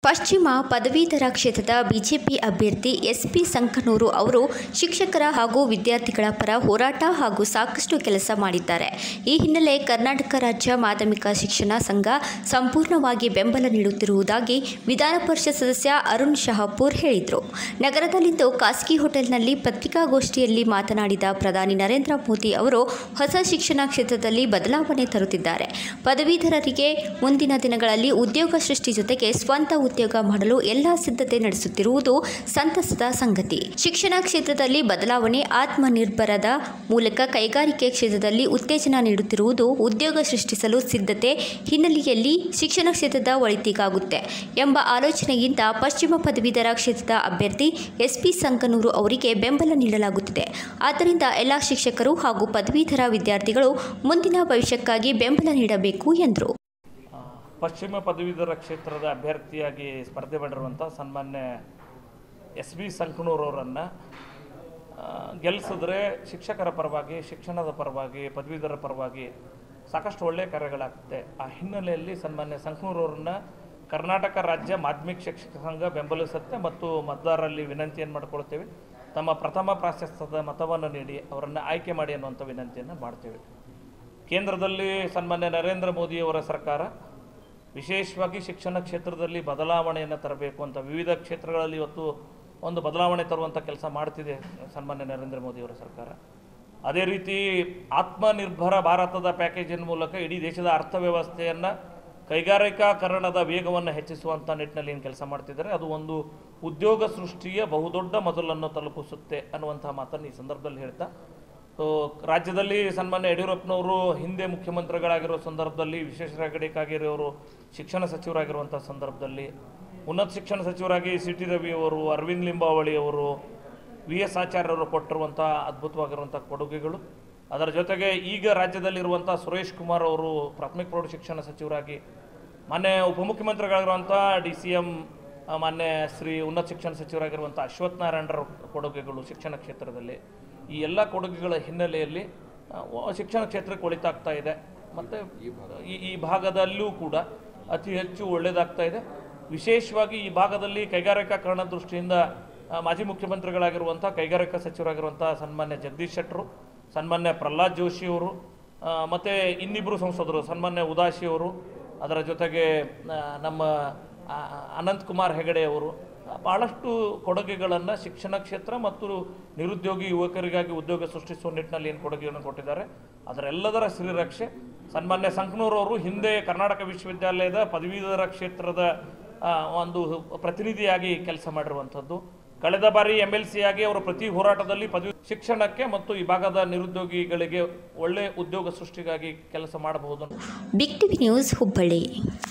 ಪಶ್ಚಿಮ ಪದವೀಧರ ಕ್ಷೇತ್ರದ ಬಿಜೆಪಿ ಅಭ್ಯರ್ಥಿ ಎಸ್ಪಿ ಸಂಕನೂರು ಅವರು ಶಿಕ್ಷಕರ ಹಾಗೂ ವಿದ್ಯಾರ್ಥಿಗಳ ಪರ ಹೋರಾಟ ಹಾಗೂ ಸಾಕಷ್ಟು ಕೆಲಸ ಮಾಡಿದ್ದಾರೆ ಈ ಹಿನ್ನೆಲೆ ಕರ್ನಾಟಕ ರಾಜ್ಯ ಮಾಧ್ಯಮಿಕ ಶಿಕ್ಷಣ ಸಂಘ ಸಂಪೂರ್ಣವಾಗಿ ಬೆಂಬಲ ನೀಡುತ್ತಿರುವುದಾಗಿ ವಿಧಾನ ಪರಿಷತ್ ಸದಸ್ಯ ಅರುಣ್ ಶಹಾಪುರ್ ಹೇಳಿದರು ನಗರದಲ್ಲಿಂದು ಖಾಸಗಿ ಹೋಟೆಲ್ನಲ್ಲಿ ಪತ್ರಿಕಾಗೋಷ್ಠಿಯಲ್ಲಿ ಮಾತನಾಡಿದ ಪ್ರಧಾನಿ ನರೇಂದ್ರ ಮೋದಿ ಅವರು ಹೊಸ ಶಿಕ್ಷಣ ಕ್ಷೇತ್ರದಲ್ಲಿ ಬದಲಾವಣೆ ತರುತ್ತಿದ್ದಾರೆ ಪದವೀಧರರಿಗೆ ಮುಂದಿನ ದಿನಗಳಲ್ಲಿ ಉದ್ಯೋಗ ಸೃಷ್ಟಿ ಜೊತೆಗೆ ಸ್ವಂತ ಉದ್ಯೋಗ ಮಾಡಲು ಎಲ್ಲ ಸಿದ್ಧತೆ ನಡೆಸುತ್ತಿರುವುದು ಸಂತಸದ ಸಂಗತಿ ಶಿಕ್ಷಣ ಕ್ಷೇತ್ರದಲ್ಲಿ ಬದಲಾವಣೆ ಆತ್ಮನಿರ್ಭರದ ಮೂಲಕ ಕೈಗಾರಿಕೆ ಕ್ಷೇತ್ರದಲ್ಲಿ ಉತ್ತೇಜನ ನೀಡುತ್ತಿರುವುದು ಉದ್ಯೋಗ ಸೃಷ್ಟಿಸಲು ಸಿದ್ಧತೆ ಹಿನ್ನೆಲೆಯಲ್ಲಿ ಶಿಕ್ಷಣ ಕ್ಷೇತ್ರದ ಒಳಿತಿಗಾಗುತ್ತೆ ಎಂಬ ಆಲೋಚನೆಯಿಂದ ಪಶ್ಚಿಮ ಪದವೀಧರ ಕ್ಷೇತ್ರದ ಅಭ್ಯರ್ಥಿ ಎಸ್ಪಿ ಸಂಕನೂರು ಅವರಿಗೆ ಬೆಂಬಲ ನೀಡಲಾಗುತ್ತಿದೆ ಆದ್ದರಿಂದ ಎಲ್ಲ ಶಿಕ್ಷಕರು ಹಾಗೂ ಪದವೀಧರ ವಿದ್ಯಾರ್ಥಿಗಳು ಮುಂದಿನ ಭವಿಷ್ಯಕ್ಕಾಗಿ ಬೆಂಬಲ ನೀಡಬೇಕು ಎಂದರು ಆ, ಪಶ್ಚಿಮ ಪದವೀಧರ ಕ್ಷೇತ್ರದ ಅಭ್ಯರ್ಥಿಯಾಗಿ ಸ್ಪರ್ಧೆ ಮಾಡಿರುವಂಥ ಸನ್ಮಾನ್ಯ ಎಸ್ ಬಿ ಸಂಕನೂರವರನ್ನು ಗೆಲ್ಲಿಸಿದ್ರೆ ಶಿಕ್ಷಕರ ಪರವಾಗಿ ಶಿಕ್ಷಣದ ಪರವಾಗಿ ಪದವೀಧರ ಪರವಾಗಿ ಸಾಕಷ್ಟು ಒಳ್ಳೆಯ ಕಾರ್ಯಗಳಾಗುತ್ತೆ ಆ ಹಿನ್ನೆಲೆಯಲ್ಲಿ ಸನ್ಮಾನ್ಯ ಸಂಕನೂರವರನ್ನ ಕರ್ನಾಟಕ ರಾಜ್ಯ ಮಾಧ್ಯಮಿಕ ಶಿಕ್ಷಕ ಸಂಘ ಬೆಂಬಲಿಸುತ್ತೆ ಮತ್ತು ಮತದಾರರಲ್ಲಿ ವಿನಂತಿಯನ್ನು ಮಾಡಿಕೊಳ್ತೇವೆ ತಮ್ಮ ಪ್ರಥಮ ಪ್ರಾಶಸ್ತ್ಯದ ಮತವನ್ನು ನೀಡಿ ಅವರನ್ನು ಆಯ್ಕೆ ಮಾಡಿ ಅನ್ನುವಂಥ ವಿನಂತಿಯನ್ನು ಮಾಡ್ತೇವೆ ಕೇಂದ್ರದಲ್ಲಿ ಸನ್ಮಾನ್ಯ ನರೇಂದ್ರ ಮೋದಿಯವರ ಸರ್ಕಾರ ವಿಶೇಷವಾಗಿ ಶಿಕ್ಷಣ ಕ್ಷೇತ್ರದಲ್ಲಿ ಬದಲಾವಣೆಯನ್ನು ತರಬೇಕು ಅಂತ ವಿವಿಧ ಕ್ಷೇತ್ರಗಳಲ್ಲಿ ಇವತ್ತು ಒಂದು ಬದಲಾವಣೆ ತರುವಂಥ ಕೆಲಸ ಮಾಡ್ತಿದೆ ಸನ್ಮಾನ್ಯ ನರೇಂದ್ರ ಮೋದಿಯವರ ಸರ್ಕಾರ ಅದೇ ರೀತಿ ಆತ್ಮನಿರ್ಭರ ಭಾರತದ ಪ್ಯಾಕೇಜಿನ ಮೂಲಕ ಇಡೀ ದೇಶದ ಅರ್ಥವ್ಯವಸ್ಥೆಯನ್ನು ಕೈಗಾರಿಕಾಕರಣದ ವೇಗವನ್ನು ಹೆಚ್ಚಿಸುವಂಥ ನಿಟ್ಟಿನಲ್ಲಿ ಏನು ಕೆಲಸ ಮಾಡ್ತಿದ್ದಾರೆ ಅದು ಒಂದು ಉದ್ಯೋಗ ಸೃಷ್ಟಿಯ ಬಹುದೊಡ್ಡ ಮೊದಲನ್ನು ತಲುಪಿಸುತ್ತೆ ಅನ್ನುವಂಥ ಮಾತನ್ನು ಈ ಸಂದರ್ಭದಲ್ಲಿ ಹೇಳ್ತಾ ಸೊ ರಾಜ್ಯದಲ್ಲಿ ಸನ್ಮಾನ್ಯ ಯಡಿಯೂರಪ್ಪನವರು ಹಿಂದೆ ಮುಖ್ಯಮಂತ್ರಿಗಳಾಗಿರೋ ಸಂದರ್ಭದಲ್ಲಿ ವಿಶ್ವೇಶ್ವರಗಡಿಕಾಗಿರೋರು ಶಿಕ್ಷಣ ಸಚಿವರಾಗಿರುವಂಥ ಸಂದರ್ಭದಲ್ಲಿ ಉನ್ನತ ಶಿಕ್ಷಣ ಸಚಿವರಾಗಿ ಸಿ ಟಿ ರವಿ ಅವರು ಅರವಿಂದ್ ಲಿಂಬಾವಳಿ ಅವರು ವಿ ಎಸ್ ಆಚಾರ್ಯವರು ಕೊಟ್ಟಿರುವಂಥ ಅದ್ಭುತವಾಗಿರುವಂಥ ಕೊಡುಗೆಗಳು ಅದರ ಜೊತೆಗೆ ಈಗ ರಾಜ್ಯದಲ್ಲಿರುವಂಥ ಸುರೇಶ್ ಕುಮಾರ್ ಅವರು ಪ್ರಾಥಮಿಕ ಪ್ರೌಢ ಶಿಕ್ಷಣ ಸಚಿವರಾಗಿ ಮಾನ್ಯ ಉಪಮುಖ್ಯಮಂತ್ರಿಗಳಾಗಿರುವಂಥ ಡಿ ಸಿ ಎಂ ಮಾನ್ಯ ಶ್ರೀ ಉನ್ನತ ಶಿಕ್ಷಣ ಸಚಿವರಾಗಿರುವಂಥ ಅಶ್ವಥ್ ನಾರಾಯಣರ ಕೊಡುಗೆಗಳು ಶಿಕ್ಷಣ ಕ್ಷೇತ್ರದಲ್ಲಿ ಈ ಎಲ್ಲ ಕೊಡುಗೆಗಳ ಹಿನ್ನೆಲೆಯಲ್ಲಿ ಆ, ವ- ಶಿಕ್ಷಣ ಕ್ಷೇತ್ರಕ್ಕೆ ಒಳಿತಾಗ್ತಾ ಇದೆ ಮತ್ತು ಈ ಈ ಭಾಗದಲ್ಲೂ ಕೂಡ ಅತಿ ಹೆಚ್ಚು ಒಳ್ಳೆಯದಾಗ್ತಾ ಇದೆ ವಿಶೇಷವಾಗಿ ಈ ಭಾಗದಲ್ಲಿ ಕೈಗಾರಿಕಾಕರಣ ದೃಷ್ಟಿಯಿಂದ ಆ, ಮಾಜಿ ಮುಖ್ಯಮಂತ್ರಿಗಳಾಗಿರುವಂಥ ಕೈಗಾರಿಕಾ ಸಚಿವರಾಗಿರುವಂಥ ಸನ್ಮಾನ್ಯ ಜಗದೀಶ್ ಶೆಟ್ಟರು ಸನ್ಮಾನ್ಯ ಪ್ರಹ್ಲಾದ್ ಜೋಶಿಯವರು ಮತ್ತು ಇನ್ನಿಬ್ಬರು ಸಂಸದರು ಸನ್ಮಾನ್ಯ ಉದಾಸಿ ಅವರು ಅದರ ಜೊತೆಗೆ ಆ, ನಮ್ಮ ಆ, ಅನಂತ್ ಕುಮಾರ್ ಹೆಗಡೆ ಅವರು ಭಾಳಷ್ಟು ಕೊಡುಗೆಗಳನ್ನು ಶಿಕ್ಷಣ ಕ್ಷೇತ್ರ ಮತ್ತು ನಿರುದ್ಯೋಗಿ ಯುವಕರಿಗಾಗಿ ಉದ್ಯೋಗ ಸೃಷ್ಟಿಸುವ ನಿಟ್ಟಿನಲ್ಲಿ ಏನು ಕೊಡುಗೆಯನ್ನು ಕೊಟ್ಟಿದ್ದಾರೆ ಅದರೆಲ್ಲದರ ಶ್ರೀರಕ್ಷೆ ಸನ್ಮಾನ್ಯ ಸಂಕನೂರವರು ಹಿಂದೆ ಕರ್ನಾಟಕ ವಿಶ್ವವಿದ್ಯಾಲಯದ ಪದವೀಧರ ಕ್ಷೇತ್ರದ ಆ, ಒಂದು ಪ್ರತಿನಿಧಿಯಾಗಿ ಕೆಲಸ ಮಾಡಿರುವಂಥದ್ದು ಕಳೆದ ಬಾರಿ ಎಮ್ ಎಲ್ ಸಿ ಆಗಿ ಅವರು ಪ್ರತಿ ಹೋರಾಟದಲ್ಲಿ ಪದವಿ ಶಿಕ್ಷಣಕ್ಕೆ ಮತ್ತು ಈ ಭಾಗದ ನಿರುದ್ಯೋಗಿಗಳಿಗೆ ಒಳ್ಳೆಯ ಉದ್ಯೋಗ ಸೃಷ್ಟಿಗಾಗಿ ಕೆಲಸ ಮಾಡಬಹುದು ಬಿಗ್ ಟಿವಿ ನ್ಯೂಸ್ ಹುಬ್ಬಳ್ಳಿ